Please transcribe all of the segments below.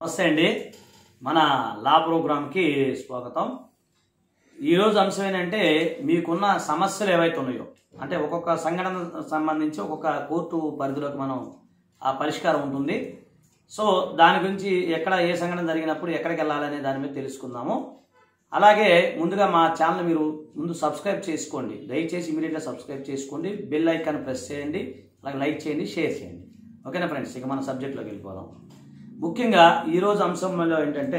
నమస్తే అండి మన లా ప్రోగ్రామ్కి స్వాగతం ఈరోజు అంశం ఏంటంటే మీకున్న సమస్యలు ఏవైతే ఉన్నాయో అంటే ఒక్కొక్క సంఘటన సంబంధించి ఒక్కొక్క కోర్టు పరిధిలోకి మనం ఆ పరిష్కారం ఉంటుంది సో దాని గురించి ఎక్కడ ఏ సంఘటన జరిగినప్పుడు ఎక్కడికి వెళ్ళాలనే దాని మీద తెలుసుకుందాము అలాగే ముందుగా మా ఛానల్ మీరు ముందు సబ్స్క్రైబ్ చేసుకోండి దయచేసి ఇమీడియట్గా సబ్స్క్రైబ్ చేసుకోండి బెల్ ఐకాన్ ప్రెస్ చేయండి అలాగే లైక్ చేయండి షేర్ చేయండి ఓకేనా ఫ్రెండ్స్ ఇక మన సబ్జెక్ట్లోకి వెళ్ళిపోదాం ముఖ్యంగా ఈరోజు అంశంలో ఏంటంటే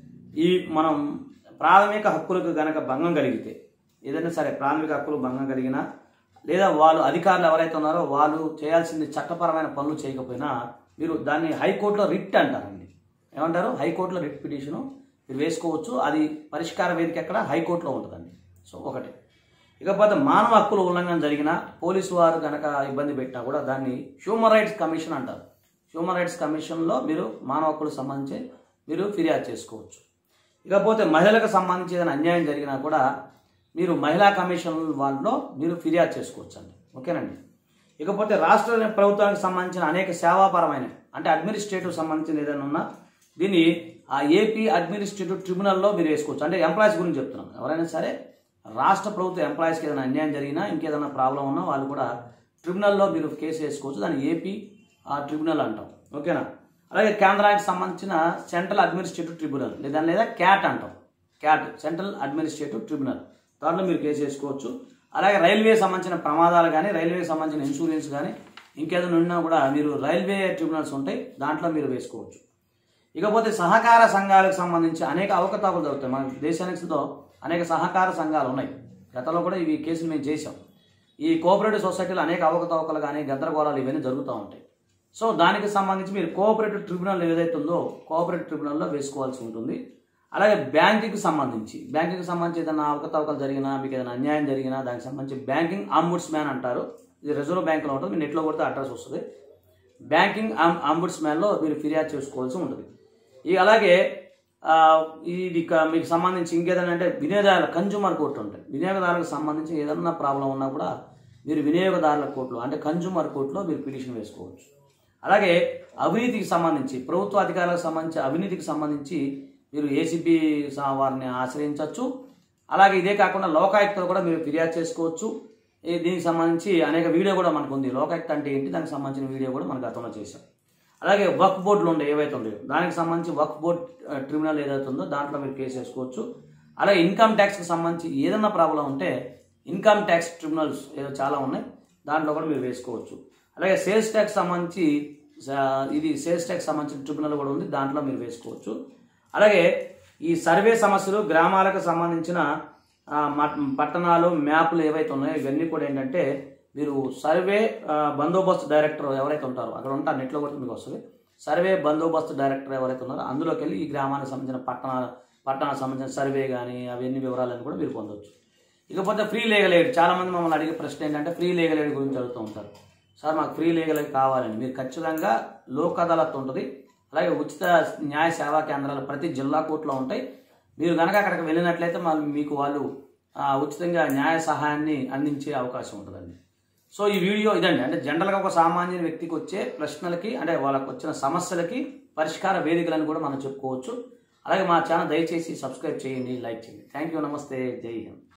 ఈ మనం ప్రాథమిక హక్కులకు గనక భంగం కలిగితే ఏదైనా సరే ప్రాథమిక హక్కులు భంగం కలిగినా లేదా వాళ్ళు అధికారులు ఎవరైతే ఉన్నారో వాళ్ళు చేయాల్సింది చట్టపరమైన పనులు చేయకపోయినా మీరు దాన్ని హైకోర్టులో రిట్ అంటారండి ఏమంటారు హైకోర్టులో రిట్ పిటిషను మీరు వేసుకోవచ్చు అది పరిష్కార వేదిక ఎక్కడ హైకోర్టులో ఉంటుందండి సో ఒకటి ఇకపోతే మానవ హక్కుల ఉల్లంఘన జరిగిన పోలీసు వారు కనుక ఇబ్బంది పెట్టినా కూడా దాన్ని హ్యూమన్ రైట్స్ కమిషన్ అంటారు హ్యూమన్ రైట్స్ కమిషన్లో మీరు మానవ హక్కులకు సంబంధించి మీరు ఫిర్యాదు చేసుకోవచ్చు ఇకపోతే మహిళలకు సంబంధించి ఏదైనా అన్యాయం జరిగినా కూడా మీరు మహిళా కమిషన్ వాళ్ళలో మీరు ఫిర్యాదు చేసుకోవచ్చు అండి ఓకేనండి ఇకపోతే రాష్ట్ర ప్రభుత్వానికి సంబంధించిన అనేక సేవాపరమైన అంటే అడ్మినిస్ట్రేటివ్ సంబంధించిన ఏదైనా ఉన్నా దీన్ని ఆ ఏపీ అడ్మినిస్ట్రేటివ్ ట్రిబ్యునల్లో మీరు వేసుకోవచ్చు అంటే ఎంప్లాయీస్ గురించి చెప్తున్నాం ఎవరైనా సరే రాష్ట్ర ప్రభుత్వ ఎంప్లాయీస్కి ఏదైనా అన్యాయం జరిగినా ఇంకేదైనా ప్రాబ్లం ఉన్నా వాళ్ళు కూడా ట్రిబ్యునల్లో మీరు కేసు వేసుకోవచ్చు దాన్ని ఏపీ ఆ ట్రిబ్యునల్ అంటాం ఓకేనా అలాగే కేంద్రానికి సంబంధించిన సెంట్రల్ అడ్మినిస్ట్రేటివ్ ట్రిబ్యునల్ లేదా లేదా క్యాట్ అంటాం క్యాట్ సెంట్రల్ అడ్మినిస్ట్రేటివ్ ట్రిబ్యునల్ దాంట్లో మీరు కేసు వేసుకోవచ్చు అలాగే రైల్వే సంబంధించిన ప్రమాదాలు కానీ రైల్వే సంబంధించిన ఇన్సూరెన్స్ కానీ ఇంకేదైనా ఉన్నా కూడా మీరు రైల్వే ట్రిబ్యునల్స్ ఉంటాయి దాంట్లో మీరు వేసుకోవచ్చు ఇకపోతే సహకార సంఘాలకు సంబంధించి అనేక అవకతవకలు జరుగుతాయి మన దేశానికితో అనేక సహకార సంఘాలు ఉన్నాయి గతంలో కూడా ఇవి కేసులు మేము చేసాం ఈ కోఆపరేటివ్ సొసైటీలో అనేక అవకతవకలు కానీ గందరగోళాలు ఇవన్నీ జరుగుతూ ఉంటాయి సో దానికి సంబంధించి మీరు కోఆపరేటివ్ ట్రిబ్యునల్ ఏదైతే ఉందో కోఆపరేటివ్ ట్రిబ్యునల్లో వేసుకోవాల్సి ఉంటుంది అలాగే బ్యాంకింగ్కి సంబంధించి బ్యాంకింగ్కి సంబంధించి ఏదైనా అవకతవకలు జరిగినా మీకు ఏదైనా అన్యాయం జరిగినా దానికి సంబంధించి బ్యాంకింగ్ ఆంబుడ్స్ మ్యాన్ అంటారు ఇది రిజర్వ్ బ్యాంక్లో ఉంటుంది మీరు నెట్లో కొడితే అడ్రస్ వస్తుంది బ్యాంకింగ్ ఆంబుడ్స్ మ్యాన్లో మీరు ఫిర్యాదు చేసుకోవాల్సి ఉంటుంది ఇక అలాగే ఆ, ఇది క- మీకు సంబంధించి ఇంకేదైనా అంటే వినియోగదారుల కన్జ్యూమర్ కోర్టు ఉంటాయి వినియోగదారులకు సంబంధించి ఏదన్నా ప్రాబ్లం ఉన్నా కూడా మీరు వినియోగదారుల కోర్టులో అంటే కన్జ్యూమర్ కోర్టులో మీరు పిటిషన్ వేసుకోవచ్చు అలాగే అవినీతికి సంబంధించి ప్రభుత్వ అధికారులకు సంబంధించి అవినీతికి సంబంధించి మీరు ఏసీబీ వారిని ఆశ్రయించవచ్చు అలాగే ఇదే కాకుండా లోకాయుక్తలు కూడా మీరు ఫిర్యాదు చేసుకోవచ్చు ఈ దీనికి సంబంధించి అనేక వీడియో కూడా మనకు ఉంది లోకాయుక్త అంటే ఏంటి దానికి సంబంధించిన వీడియో కూడా మన గతంలో చేశాం అలాగే వక్ బోర్డులు ఉండే ఏవైతే ఉన్నాయో దానికి సంబంధించి వక్ బోర్డ్ ఆ, ట్రిబ్యునల్ ఏదైతే ఉందో దాంట్లో మీరు కేసు వేసుకోవచ్చు అలాగే ఇన్కమ్ ట్యాక్స్కి సంబంధించి ఏదైనా ప్రాబ్లం ఉంటే ఇన్కమ్ ట్యాక్స్ ట్రిబ్యునల్స్ ఏదో చాలా ఉన్నాయి దాంట్లో కూడా మీరు వేసుకోవచ్చు అలాగే సేల్స్ ట్యాక్స్ సంబంధించి ఆ, ఇది సేల్స్ ట్యాక్స్ సంబంధించిన ట్రిబ్యునల్ కూడా ఉంది దాంట్లో మీరు వేసుకోవచ్చు అలాగే ఈ సర్వే సమస్యలు గ్రామాలకు సంబంధించిన ఆ, మట్- పట్టణాలు మ్యాప్లు ఏవైతే ఉన్నాయో ఇవన్నీ కూడా ఏంటంటే మీరు సర్వే ఆ, బందోబస్తు డైరెక్టర్ ఎవరైతే ఉంటారో అక్కడ ఉంటారు నెట్లో కూడా మీకు వస్తుంది సర్వే బందోబస్తు డైరెక్టర్ ఎవరైతే ఉన్నారో అందులోకి వెళ్ళి ఈ గ్రామానికి సంబంధించిన పట్టణాల పట్టణానికి సంబంధించిన సర్వే కానీ అవన్నీ వివరాలను కూడా మీరు పొందవచ్చు ఇకపోతే ఫ్రీ లీగల్ ఎయిడ్ చాలా మంది మమ్మల్ని అడిగే ప్రశ్న ఏంటంటే ఫ్రీ లీగల్ ఎయిడ్ గురించి అడుగుతూ ఉంటారు సార్ మాకు ఫ్రీ లీగల్ ఎయిడ్ కావాలండి మీరు ఖచ్చితంగా లోక్ అదాలత్ ఉంటుంది అలాగే ఉచిత న్యాయ సేవా కేంద్రాలు ప్రతి జిల్లా కోర్టులో ఉంటాయి మీరు కనుక అక్కడికి వెళ్ళినట్లయితే మళ్ళీ మీకు వాళ్ళు ఆ, ఉచితంగా న్యాయ సహాయాన్ని అందించే అవకాశం ఉంటుందండి సో ఈ వీడియో ఇదండి అంటే జనరల్గా ఒక సామాన్య వ్యక్తికి వచ్చే ప్రశ్నలకి అంటే వాళ్ళకి వచ్చిన సమస్యలకి పరిష్కార వేదికలను కూడా మనం చెప్పుకోవచ్చు అలాగే మా ఛానల్ దయచేసి సబ్స్క్రైబ్ చేయండి లైక్ చేయండి థ్యాంక్ యూ నమస్తే జై హింద్